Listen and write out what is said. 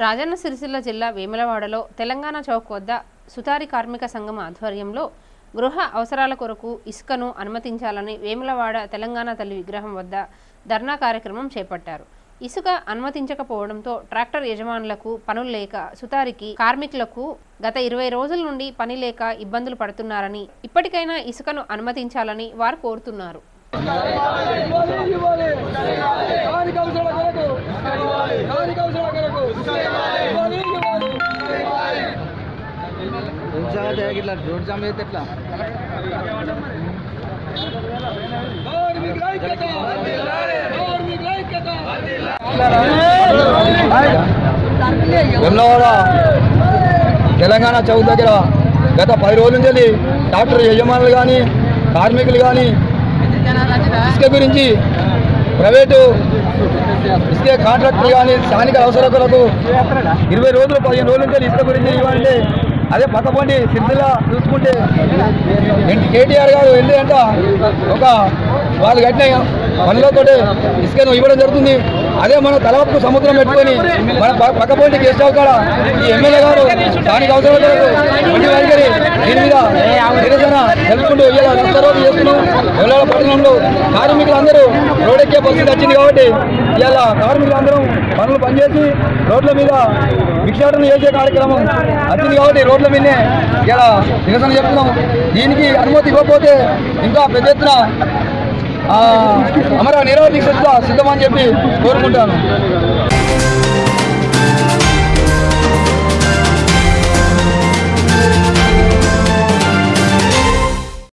రాజన్న సిరిసిల్ల జిల్లా వేములవాడలో తెలంగాణ చౌక్ వద్ద సుతారి కార్మిక సంఘం ఆధ్వర్యంలో గృహ అవసరాల కొరకు ఇసుకను అనుమతించాలని వేములవాడ తెలంగాణ తల్లి విగ్రహం వద్ద ధర్నా కార్యక్రమం చేపట్టారు ఇసుక అనుమతించకపోవడంతో ట్రాక్టర్ యజమానులకు పనులు లేక సుతారికి కార్మికులకు గత ఇరవై రోజుల నుండి పని లేక ఇబ్బందులు పడుతున్నారని ఇప్పటికైనా ఇసుకను అనుమతించాలని వారు కోరుతున్నారు దానికి అవసరం కొరకు దానికి అవసరం కొరకు ఇవ్వాలి, ఇవ్వాలి. ఇట్లా రోడ్ జామ్ అయితే ఎట్లా కార్మికుల ఐక్యత కార్మికుల ఐక్యత వెమ్లవాడ తెలంగాణ చౌక్ దగ్గర గత పది రోజుల నుంచి డాక్టర్ యజమానులు కానీ కార్మికులు కానీ ఇసుక గురించి ప్రైవేటు ఇసుక కాంట్రాక్టులు కానీ స్థానిక అవసరకులకు ఇరవై రోజులు పదిహేను రోజుల నుంచి ఇసుక గురించి ఇవ్వాలంటే అదే పక్కపండి సిరిసిల్ల చూసుకుంటే ఏంటి కేటీఆర్ గారు వెళ్ళి అంట ఒక వాళ్ళు కట్టిన పనులతో ఇసుకను ఇవ్వడం జరుగుతుంది అదే మన తలవకు సముద్రం పెట్టుకొని మన ప- పక్కపొంటి గెస్ట్ హౌస్ కాడ ఈ ఎమ్మెల్యే గారు స్థానిక అవసరాలకు బండి వైఖరి దీని మీద నిరసన తెలుపుకుంటూ ఇలా రస్తా రోడ్డు చేస్తున్నాం ఎవరి పట్టణంలో కార్మికులందరూ రోడ్డెక్కే పరిస్థితి వచ్చింది కాబట్టి ఇలా కార్మికులందరం పనులు పనిచేసి రోడ్ల మీద భిక్షాటన చేసే కార్యక్రమం వచ్చింది కాబట్టి రోడ్ల మీదనే ఇలా నిరసన చెప్తున్నాం దీనికి అనుమతి ఇవ్వకపోతే ఇంకా పెద్ద ఎత్తున ఆ, అమర నిరవధి సిద్ధమని చెప్పి కోరుకుంటాను